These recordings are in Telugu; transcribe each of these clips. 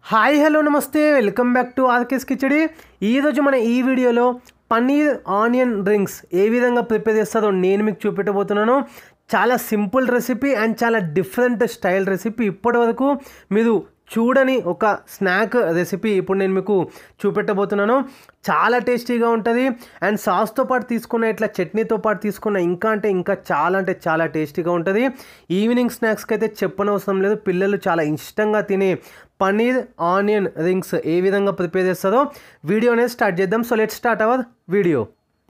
hi hello namaste welcome back to RK's Khichdi ఈరోజు మన ఈ వీడియోలో పన్నీర్ ఆనియన్ రింగ్స్ ఏ విధంగా ప్రిపేర్ చేస్తారో నేను మీకు చూపెట్టబోతున్నాను చాలా సింపుల్ రెసిపీ అండ్ చాలా డిఫరెంట్ స్టైల్ రెసిపీ ఇప్పటివరకు మీరు చూడని ఒక స్నాక్ రెసిపీ ఇప్పుడు నేను మీకు చూపెట్టబోతున్నాను చాలా టేస్టీగా ఉంటుంది అండ్ సాస్తో పాటు తీసుకున్న ఇట్లా చట్నీతో పాటు తీసుకున్న ఇంకా అంటే ఇంకా చాలా అంటే చాలా టేస్టీగా ఉంటుంది ఈవినింగ్ స్నాక్స్కి అయితే చెప్పనవసరం లేదు పిల్లలు చాలా ఇష్టంగా తినే పన్నీర్ ఆనియన్ రింగ్స్ ఏ విధంగా ప్రిపేర్ చేస్తారో వీడియో అనేది స్టార్ట్ చేద్దాం so let start our video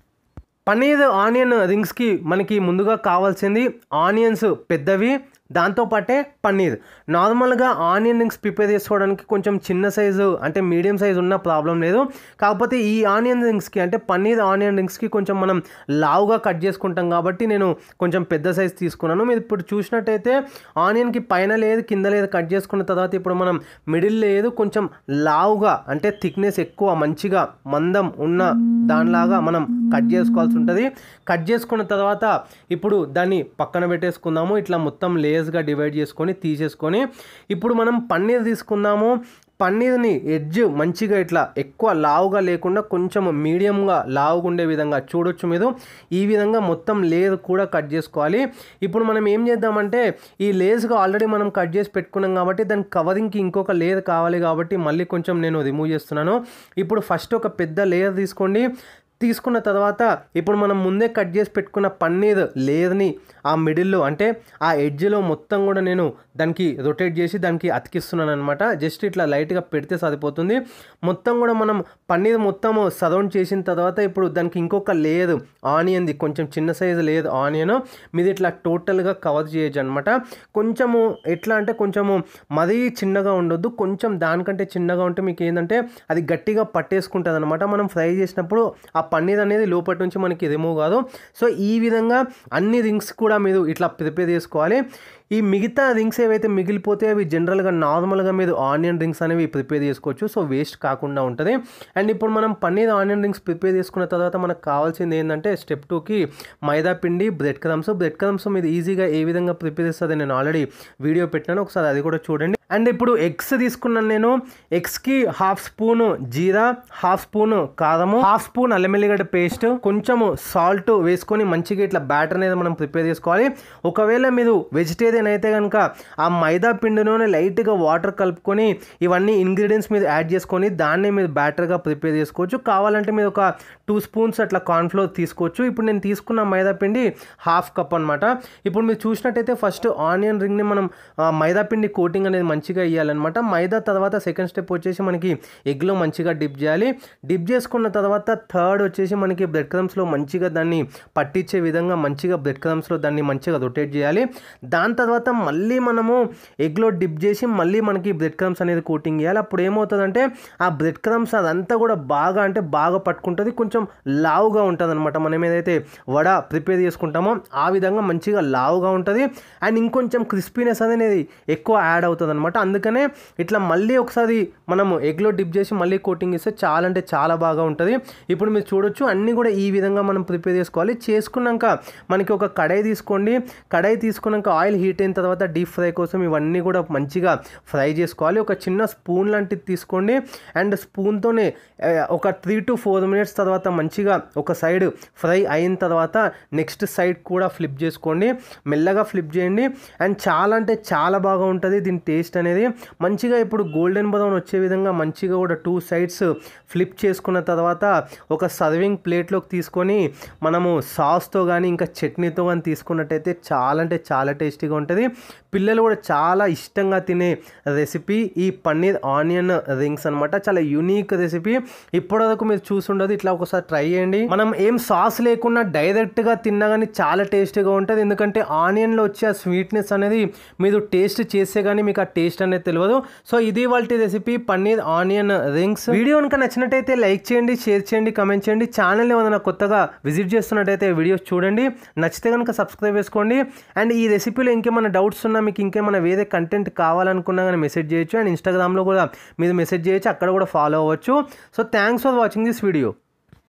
paneer onion రింగ్స్కి మనకి ముందుగా కావాల్సింది ఆనియన్స్ పెద్దవి దాంతోపాటే పన్నీర్ నార్మల్గా ఆనియన్ రింగ్స్ ప్రిపేర్ చేసుకోవడానికి కొంచెం చిన్న సైజు అంటే మీడియం సైజు ఉన్న ప్రాబ్లం లేదు కాకపోతే ఈ ఆనియన్ రింగ్స్కి అంటే పన్నీర్ ఆనియన్ రింగ్స్కి కొంచెం మనం లావుగా కట్ చేసుకుంటాం కాబట్టి నేను కొంచెం పెద్ద సైజు తీసుకున్నాను మీరు ఇప్పుడు చూసినట్టయితే ఆనియన్కి పైన లేదు కింద లేదు కట్ చేసుకున్న తర్వాత ఇప్పుడు మనం మిడిల్ లేదు కొంచెం లావుగా అంటే థిక్నెస్ ఎక్కువ మంచిగా మందం ఉన్న దానిలాగా మనం కట్ చేసుకోవాల్సి ఉంటుంది కట్ చేసుకున్న తర్వాత ఇప్పుడు దాన్ని పక్కన పెట్టేసుకుందాము ఇట్లా మొత్తం లేయర్స్గా డివైడ్ చేసుకొని తీసేసుకొని ఇప్పుడు మనం పన్నీర్ తీసుకుందాము పన్నీర్ని ఎడ్జ్ మంచిగా ఇట్లా ఎక్కువ లావుగా లేకుండా కొంచెం మీడియంగా లావుగా ఉండే విధంగా చూడొచ్చు మీరు ఈ విధంగా మొత్తం లేయర్ కూడా కట్ చేసుకోవాలి ఇప్పుడు మనం ఏం చేద్దామంటే ఈ లేయర్స్గా ఆల్రెడీ మనం కట్ చేసి పెట్టుకున్నాం కాబట్టి దాని కవరింగ్కి ఇంకొక లేయర్ కావాలి కాబట్టి మళ్ళీ కొంచెం నేను రిమూవ్ చేస్తున్నాను ఇప్పుడు ఫస్ట్ ఒక పెద్ద లేయర్ తీసుకోండి తీసుకున్న తర్వాత ఇప్పుడు మనం ముందే కట్ చేసి పెట్టుకున్న పన్నీర్ లేయర్ని ఆ మిడిల్లో అంటే ఆ ఎడ్జ్లో మొత్తం కూడా నేను దానికి రొటేట్ చేసి దానికి అతికిస్తున్నాను అనమాట జస్ట్ ఇట్లా లైట్గా పెడితే సరిపోతుంది మొత్తం కూడా మనం పన్నీర్ మొత్తం సరౌండ్ చేసిన తర్వాత ఇప్పుడు దానికి ఇంకొక లేయర్ ఆనియన్ది కొంచెం చిన్న సైజు లేదు ఆనియన్ మీది ఇట్లా టోటల్గా కవర్ చేయొచ్చు అనమాట కొంచెము ఎట్లా అంటే కొంచెము మరీ చిన్నగా ఉండొద్దు కొంచెం దానికంటే చిన్నగా ఉంటే మీకు ఏంటంటే అది గట్టిగా పట్టేసుకుంటుంది అనమాట మనం ఫ్రై చేసినప్పుడు ఆ పన్నీర్ అనేది లోపటి నుంచి మనకి రిమూవ్ కాదు సో ఈ విధంగా అన్ని రింగ్స్ కూడా మీరు ఇట్లా ప్రిపేర్ చేసుకోవాలి ఈ మిగతా రింగ్స్ ఏవైతే మిగిలిపోతే అవి జనరల్గా నార్మల్గా మీరు ఆనియన్ రింగ్స్ అనేవి ప్రిపేర్ చేసుకోవచ్చు సో వేస్ట్ కాకుండా ఉంటుంది అండ్ ఇప్పుడు మనం పన్నీర్ ఆనియన్ రింగ్స్ ప్రిపేర్ చేసుకున్న తర్వాత మనకు కావాల్సింది ఏంటంటే స్టెప్ టూకి మైదా పిండి బ్రెడ్ క్రమ్స్ బ్రెడ్ క్రమ్స్ మీరు ఈజీగా ఏ విధంగా ప్రిపేర్ చేస్తుంది నేను ఆల్రెడీ వీడియో పెట్టినాను ఒకసారి అది కూడా చూడండి అండ్ ఇప్పుడు ఎగ్స్ తీసుకున్నాను నేను ఎగ్స్కి హాఫ్ స్పూన్ జీరా హాఫ్ స్పూన్ కారము హాఫ్ స్పూన్ అల్లమెల్లిగడ్డ పేస్ట్ కొంచెము సాల్ట్ వేసుకొని మంచిగా ఇట్లా బ్యాటర్ అనేది మనం ప్రిపేర్ చేసుకోవాలి ఒకవేళ మీరు వెజిటేరియన్ అయితే కనుక ఆ మైదా పిండిలోనే లైట్గా వాటర్ కలుపుకొని ఇవన్నీ ఇంగ్రీడియంట్స్ మీరు యాడ్ చేసుకొని దాన్ని మీరు బ్యాటర్గా ప్రిపేర్ చేసుకోవచ్చు కావాలంటే మీరు ఒక టూ స్పూన్స్ అట్లా కార్న్ఫ్లోర్ తీసుకోవచ్చు ఇప్పుడు నేను తీసుకున్న మైదా పిండి హాఫ్ కప్ అనమాట ఇప్పుడు మీరు చూసినట్టయితే ఫస్ట్ ఆనియన్ రింగ్ని మనం ఆ, మైదా పిండి కోటింగ్ అనేది మంచిగా ఇవ్వాలన్నమాట మైదా తర్వాత సెకండ్ స్టెప్ వచ్చేసి మనకి ఎగ్లో మంచిగా డిప్ చేయాలి డిప్ చేసుకున్న తర్వాత థర్డ్ వచ్చేసి మనకి బ్రెడ్ క్రమ్స్లో మంచిగా దాన్ని పట్టించే విధంగా మంచిగా బ్రెడ్ క్రమ్స్లో దాన్ని మంచిగా రొటేట్ చేయాలి దాని తర్వాత మళ్ళీ మనము ఎగ్లో డిప్ చేసి మళ్ళీ మనకి బ్రెడ్ క్రమ్స్ అనేది కోటింగ్ చేయాలి అప్పుడు ఏమవుతుందంటే ఆ బ్రెడ్ క్రమ్స్ అదంతా కూడా బాగా అంటే బాగా పట్టుకుంటుంది కొంచెం లావుగా ఉంటుంది అనమాట మనం ఏదైతే వడ ప్రిపేర్ చేసుకుంటామో ఆ విధంగా మంచిగా లావుగా ఉంటుంది అండ్ ఇంకొంచెం క్రిస్పీనెస్ అనేది ఎక్కువ యాడ్ అవుతుంది అనమాట అందుకనే ఇట్లా మళ్ళీ ఒకసారి మనము ఎగ్లో డిప్ చేసి మళ్ళీ కోటింగ్ ఇస్తే చాలా అంటే చాలా బాగా ఉంటుంది ఇప్పుడు మీరు చూడొచ్చు అన్నీ కూడా ఈ విధంగా మనం ప్రిపేర్ చేసుకోవాలి చేసుకున్నాక మనకి ఒక కడాయి తీసుకోండి కడాయి తీసుకున్నాక ఆయిల్ హీట్ అయిన తర్వాత డీప్ ఫ్రై కోసం ఇవన్నీ కూడా మంచిగా ఫ్రై చేసుకోవాలి ఒక చిన్న స్పూన్ లాంటిది తీసుకోండి అండ్ స్పూన్తోనే ఒక త్రీ టు ఫోర్ మినిట్స్ తర్వాత మంచిగా ఒక సైడ్ ఫ్రై అయిన తర్వాత నెక్స్ట్ సైడ్ కూడా ఫ్లిప్ చేసుకోండి మెల్లగా ఫ్లిప్ చేయండి అండ్ చాలా అంటే చాలా బాగా ఉంటుంది దీని టేస్ట్ అనేది మంచిగా ఇప్పుడు గోల్డెన్ బ్రౌన్ వచ్చే విధంగా మంచిగా కూడా టూ సైడ్స్ ఫ్లిప్ చేసుకున్న తర్వాత ఒక సర్వింగ్ ప్లేట్లోకి తీసుకొని మనము సాస్తో కానీ ఇంకా చట్నీతో కానీ తీసుకున్నట్టయితే చాలా అంటే చాలా టేస్టీగా ఉంటుంది పిల్లలు కూడా చాలా ఇష్టంగా తినే రెసిపీ ఈ పన్నీర్ ఆనియన్ రింగ్స్ అనమాట చాలా యూనిక్ రెసిపీ ఇప్పటివరకు మీరు చూసుండదు ఇట్లా ఒకసారి ట్రై చేయండి మనం ఏం సాస్ లేకుండా డైరెక్ట్గా తిన్నా కానీ చాలా టేస్టీగా ఉంటుంది ఎందుకంటే ఆనియన్లో వచ్చే ఆ స్వీట్నెస్ అనేది మీరు టేస్ట్ చేస్తే కానీ మీకు ఆ టేస్ట్ అనేది తెలియదు సో ఇది వాళ్ళ recipe paneer onion rings video కనుక నచ్చినట్టయితే లైక్ చేయండి షేర్ చేయండి కమెంట్ చేయండి ఛానల్ ఏమైనా కొత్తగా విజిట్ చేస్తున్నట్టయితే వీడియోస్ చూడండి నచ్చితే కనుక సబ్స్క్రైబ్ చేసుకోండి అండ్ ఈ రెసిపీలో ఇంకేమైనా డౌట్స్ ఉన్నా మీకు ఇంకేమైనా వేరే కంటెంట్ కావాలనుకున్నా కానీ మెసేజ్ చేయొచ్చు అండ్ ఇన్స్టాగ్రామ్లో కూడా మీరు మెసేజ్ చేయొచ్చు అక్కడ కూడా ఫాలో అవ్వచ్చు so thanks for watching this video